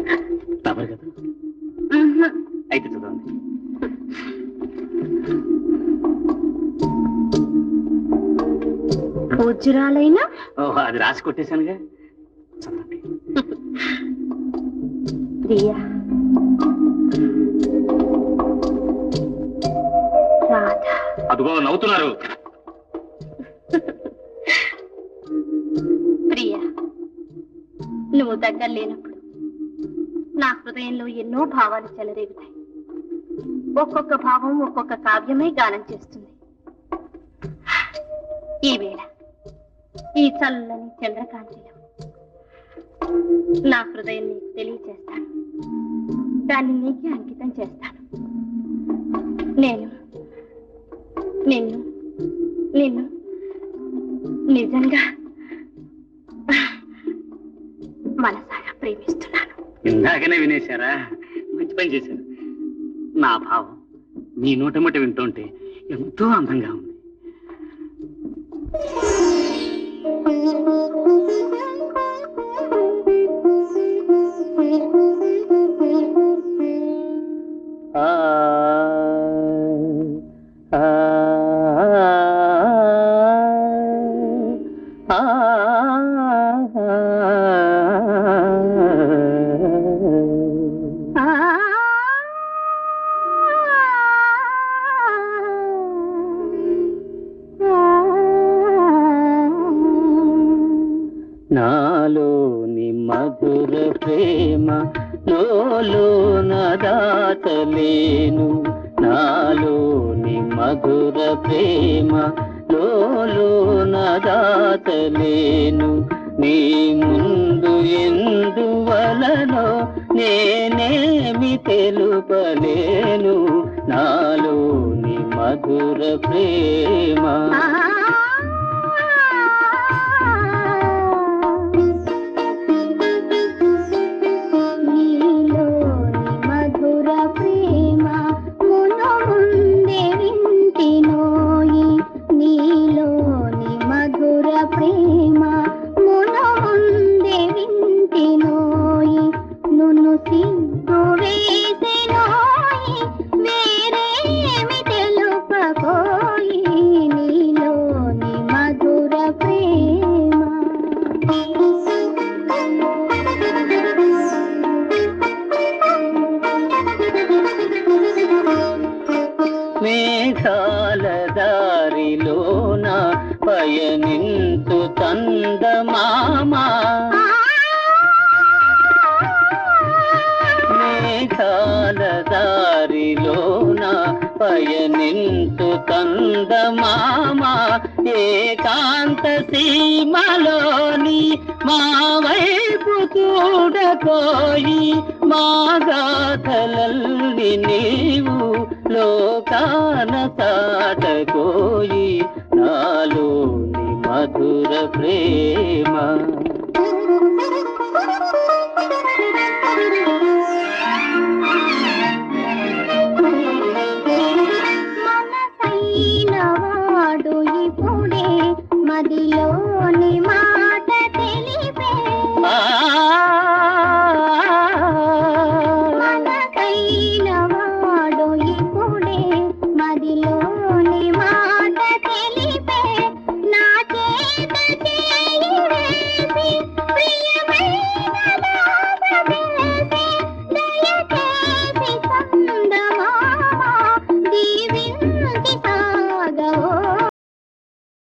తవరు కదా మ్మ్హ్మ్. అయితే చదవండి పూజ్యురాలైనా ఓహో అది రాసి కొట్టేశానుగా చదవండి ప్రియా రాధ అదిగో నవ్వుతున్నారు ప్రియా నువ్వు దగ్గర లేనప్పుడు నా హృదయంలో ఎన్నో భావాలు చెలరేగుతాయి ఒక్కొక్క భావం ఒక్కొక్క కావ్యమై గానం చేస్తుంది ఈ వేళ ఈ చల్లని చంద్రకాంతిలో నా హృదయం నీకు తెలియచేస్తాను దాన్ని నీకే అంకితం చేస్తాను నేను నిన్ను నిన్ను నిజంగా మనసారా ప్రేమిస్తున్నాను ఇందాకనే వినేశారా మంచి పని చేశారు నా భావం మీ నోటమట వింటుంటే ఎంతో అందంగా ఉంది ఆ ఆ ఆ నాలోని మధుర ప్రేమ లోన దాచలేను నాలోని మధుర ప్రేమ లోన దాచలేను నీ ముందు ఎందువలనో నేనేమి తెలుపలేను నాలోని మధుర ప్రేమ నీలోని మధుర ప్రేమ మును ముందే వింటినోయి నీలోని మధుర ప్రేమ మును ముందే వింటినోయి నున్ను సిగ్గు వేసినోయి వేరేమి తెలుపకోయి నీలోని మధుర మేఘాల దారిలోన పయనించు చందమామా మేఘాల దారిలోన పయనించు చందమామా ఏకాంత సీమలోని మా వైపు చూడకోయి మా గాథలల్ని నీవు లోకాన తాటకోయి నాలోని మధుర ప్రేమ